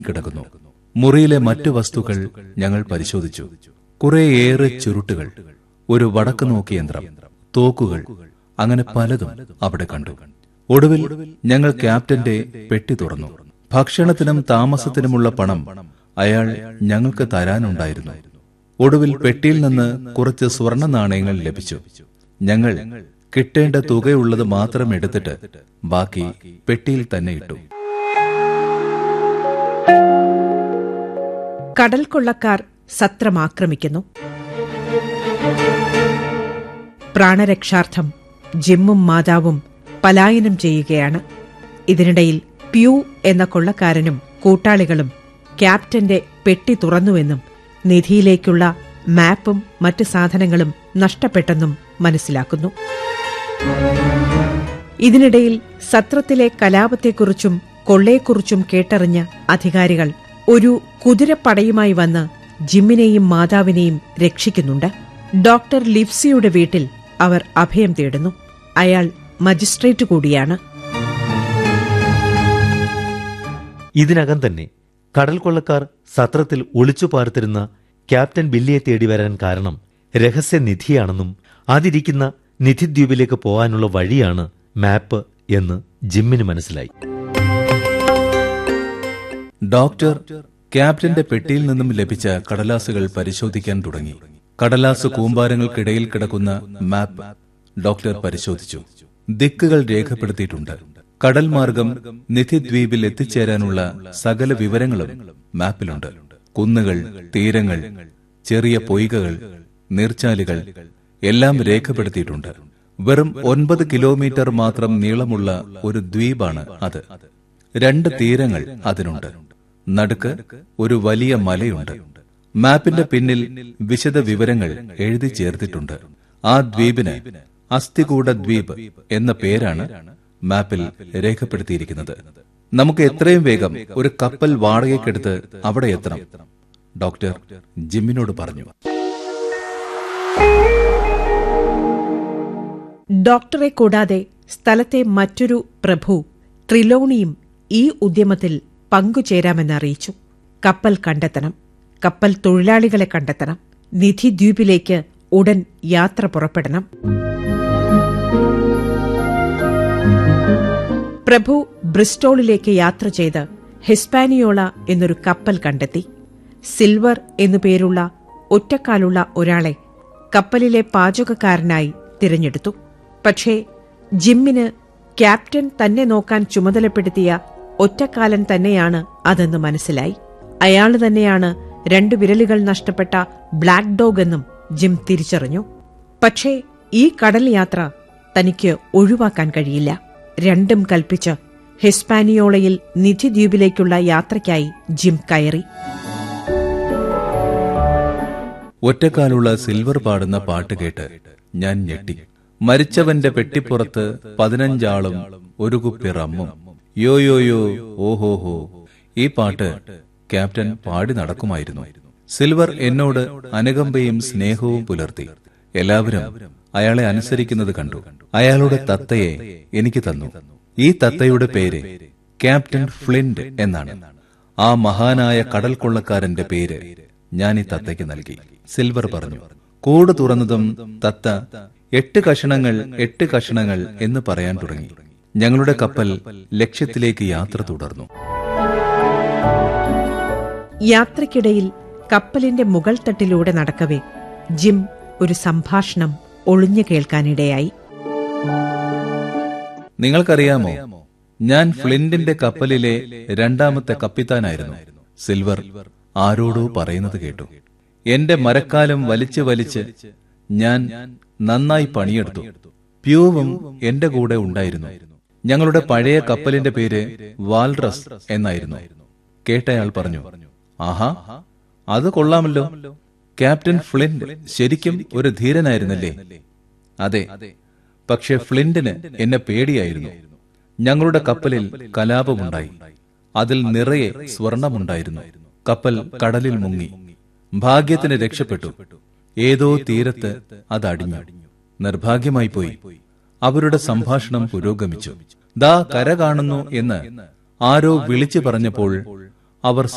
കിടക്കുന്നു മുറിയിലെ മറ്റു വസ്തുക്കൾ ഞങ്ങൾ പരിശോധിച്ചു കുറേയേറെ ചുരുട്ടുകൾ ഒരു വടക്ക് നോക്കി യന്ത്രം തോക്കുകൾ അങ്ങനെ പലതും അവിടെ കണ്ടു ഒടുവിൽ ഞങ്ങൾ ക്യാപ്റ്റന്റെ പെട്ടി തുറന്നു ഭക്ഷണത്തിനും താമസത്തിനുമുള്ള പണം അയാൾ ഞങ്ങൾക്ക് തരാനുണ്ടായിരുന്നു ഒടുവിൽ പെട്ടിയിൽ നിന്ന് കുറച്ച് സ്വർണ്ണ നാണയങ്ങൾ ലഭിച്ചു ഞങ്ങൾ കിട്ടേണ്ട തുകയുള്ളത് മാത്രം എടുത്തിട്ട് ബാക്കി പെട്ടിയിൽ തന്നെ ഇട്ടു കടൽ കൊള്ളക്കാർ സത്രം ആക്രമിക്കുന്നു പ്രാണരക്ഷാർത്ഥം ജിമ്മും മാതാവും പലായനം ചെയ്യുകയാണ് ഇതിനിടയിൽ പ്യൂ എന്ന കൊള്ളക്കാരനും കൂട്ടാളികളും ക്യാപ്റ്റന്റെ പെട്ടി തുറന്നുവെന്നും നിധിയിലേക്കുള്ള മാപ്പും മറ്റ് സാധനങ്ങളും നഷ്ടപ്പെട്ടെന്നും മനസ്സിലാക്കുന്നു ഇതിനിടയിൽ സത്രത്തിലെ കലാപത്തെക്കുറിച്ചും കൊള്ളയെക്കുറിച്ചും കേട്ടറിഞ്ഞ അധികാരികൾ ഒരു കുതിരപ്പടയുമായി വന്ന് ജിമ്മിനെയും മാതാവിനെയും രക്ഷിക്കുന്നുണ്ട് ഡോക്ടർ ലിപ്സിയുടെ വീട്ടിൽ അവർ അഭയം തേടുന്നു അയാൾ മജിസ്ട്രേറ്റ് കൂടിയാണ് ഇതിനകം തന്നെ കടൽ കൊള്ളക്കാർ സത്രത്തിൽ ഒളിച്ചു പാർത്തിരുന്ന ക്യാപ്റ്റൻ ബില്ലിയെ തേടി വരാൻ കാരണം രഹസ്യനിധിയാണെന്നും അതിരിക്കുന്ന നിധിദ്വീപിലേക്ക് പോകാനുള്ള വഴിയാണ് മാപ്പ് എന്ന് ജിമ്മിന് മനസ്സിലായി ഡോക്ടർ ക്യാപ്റ്റന്റെ പെട്ടിയിൽ നിന്നും ലഭിച്ച കടലാസുകൾ പരിശോധിക്കാൻ തുടങ്ങി കടലാസ് കൂമ്പാരങ്ങൾക്കിടയിൽ കിടക്കുന്ന മാപ്പ് ഡോക്ടർ പരിശോധിച്ചു ദിക്കുകൾ രേഖപ്പെടുത്തിയിട്ടുണ്ട് കടൽ മാർഗം നിധിദ്വീപിൽ എത്തിച്ചേരാനുള്ള സകല വിവരങ്ങളും മാപ്പിലുണ്ട് കുന്നുകൾ തീരങ്ങൾ ചെറിയ പൊയ്കകൾ നീർച്ചാലുകൾ എല്ലാം രേഖപ്പെടുത്തിയിട്ടുണ്ട് വെറും ഒൻപത് കിലോമീറ്റർ മാത്രം നീളമുള്ള ഒരു ദ്വീപാണ് അത് രണ്ട് തീരങ്ങൾ അതിനുണ്ട് നടുക്ക് ഒരു വലിയ മലയുണ്ട് മാപ്പിന്റെ പിന്നിൽ വിശദ വിവരങ്ങൾ എഴുതി ചേർത്തിട്ടുണ്ട് ആ ദ്വീപിന് അസ്ഥികൂട ദ്വീപ് എന്ന പേരാണ് മാപ്പിൽ രേഖപ്പെടുത്തിയിരിക്കുന്നത് നമുക്ക് എത്രയും വേഗം ഒരു കപ്പൽ വാടകയ്ക്കെടുത്ത് അവിടെ എത്തണം ഡോക്ടർ ജിമ്മിനോട് പറഞ്ഞു ഡോക്ടറെ കൂടാതെ സ്ഥലത്തെ മറ്റൊരു പ്രഭു ട്രിലോണിയും ഈ ഉദ്യമത്തിൽ പങ്കുചേരാമെന്നറിയിച്ചു കപ്പൽ കണ്ടെത്തണം കപ്പൽ തൊഴിലാളികളെ കണ്ടെത്തണം നിധി ദ്വീപിലേക്ക് ഉടൻ യാത്ര പുറപ്പെടണം പ്രഭു ബ്രിസ്റ്റോളിലേക്ക് യാത്ര ചെയ്ത് ഹിസ്പാനിയോള എന്നൊരു കപ്പൽ കണ്ടെത്തി സിൽവർ എന്നു പേരുള്ള ഒറ്റക്കാലുള്ള ഒരാളെ കപ്പലിലെ പാചകക്കാരനായി തിരഞ്ഞെടുത്തു പക്ഷേ ജിമ്മിന് ക്യാപ്റ്റൻ തന്നെ നോക്കാൻ ചുമതലപ്പെടുത്തിയ ഒറ്റക്കാലൻ തന്നെയാണ് അതെന്ന് മനസ്സിലായി അയാൾ തന്നെയാണ് രണ്ടു വിരലുകൾ നഷ്ടപ്പെട്ട ബ്ലാക്ക് ഡോഗ് എന്നും ജിം തിരിച്ചറിഞ്ഞു പക്ഷേ ഈ കടൽ യാത്ര തനിക്ക് ഒഴിവാക്കാൻ കഴിയില്ല രണ്ടും കൽപ്പിച്ച് ഹിസ്പാനിയോളയിൽ നിധിദ്വീപിലേക്കുള്ള യാത്രയ്ക്കായി ജിം കയറി ഒറ്റക്കാലുള്ള സിൽവർ പാടുന്ന പാട്ട് കേട്ട് ഞാൻ ഞെട്ടി മരിച്ചവന്റെ പെട്ടിപ്പുറത്ത് പതിനഞ്ചാളും ഒരു കുപ്പി റമ്മും യോ യോ യോ ഓഹോഹോ ഈ പാട്ട് ക്യാപ്റ്റൻ പാടി നടക്കുമായിരുന്നു സിൽവർ എന്നോട് അനുകമ്പയും സ്നേഹവും പുലർത്തി എല്ലാവരും അയാളെ അനുസരിക്കുന്നത് കണ്ടു അയാളുടെ തത്തയെ എനിക്ക് തന്നു ഈ തത്തയുടെ പേര് ക്യാപ്റ്റൻ ഫ്ലിന്റ് എന്നാണ് ആ മഹാനായ കടൽ കൊള്ളക്കാരന്റെ പേര് ഞാൻ ഈ തത്തയ്ക്ക് നൽകി സിൽവർ പറഞ്ഞു കൂട് തുറന്നതും തത്ത എട്ട് കഷണങ്ങൾ എട്ട് കഷണങ്ങൾ എന്ന് പറയാൻ തുടങ്ങി ഞങ്ങളുടെ കപ്പൽ ലക്ഷ്യത്തിലേക്ക് യാത്ര തുടർന്നു യാത്രയ്ക്കിടയിൽ കപ്പലിന്റെ മുകൾ തട്ടിലൂടെ നടക്കവേ ജിം ഒരു സംഭാഷണം ഒളിഞ്ഞു കേൾക്കാനിടയായി നിങ്ങൾക്കറിയാമോ ഞാൻ ഫ്ലിന്റിന്റെ കപ്പലിലെ രണ്ടാമത്തെ കപ്പിത്താനായിരുന്നു സിൽവർ ആരോടോ പറയുന്നത് കേട്ടു എന്റെ മരക്കാലം വലിച്ചു വലിച്ച് ഞാൻ നന്നായി പണിയെടുത്തു പ്യൂവും എന്റെ കൂടെ ഉണ്ടായിരുന്നു ഞങ്ങളുടെ പഴയ കപ്പലിന്റെ പേര് വാൽറസ് എന്നായിരുന്നു കേട്ടയാൾ പറഞ്ഞു ആഹാ അത് കൊള്ളാമല്ലോ ക്യാപ്റ്റൻ ഫ്ലിന്റ് ശരിക്കും ഒരു ധീരനായിരുന്നല്ലേ അതെ പക്ഷെ ഫ്ലിന്റിന് എന്നെ പേടിയായിരുന്നു ഞങ്ങളുടെ കപ്പലിൽ കലാപമുണ്ടായി അതിൽ നിറയെ സ്വർണമുണ്ടായിരുന്നു കപ്പൽ കടലിൽ മുങ്ങി ഭാഗ്യത്തിന് രക്ഷപ്പെട്ടു ഏതോ തീരത്ത് അത് അടിഞ്ഞു നിർഭാഗ്യമായി പോയി അവരുടെ സംഭാഷണം പുരോഗമിച്ചു ദാ കര കാണുന്നു എന്ന് ആരോ വിളിച്ചു പറഞ്ഞപ്പോൾ അവർ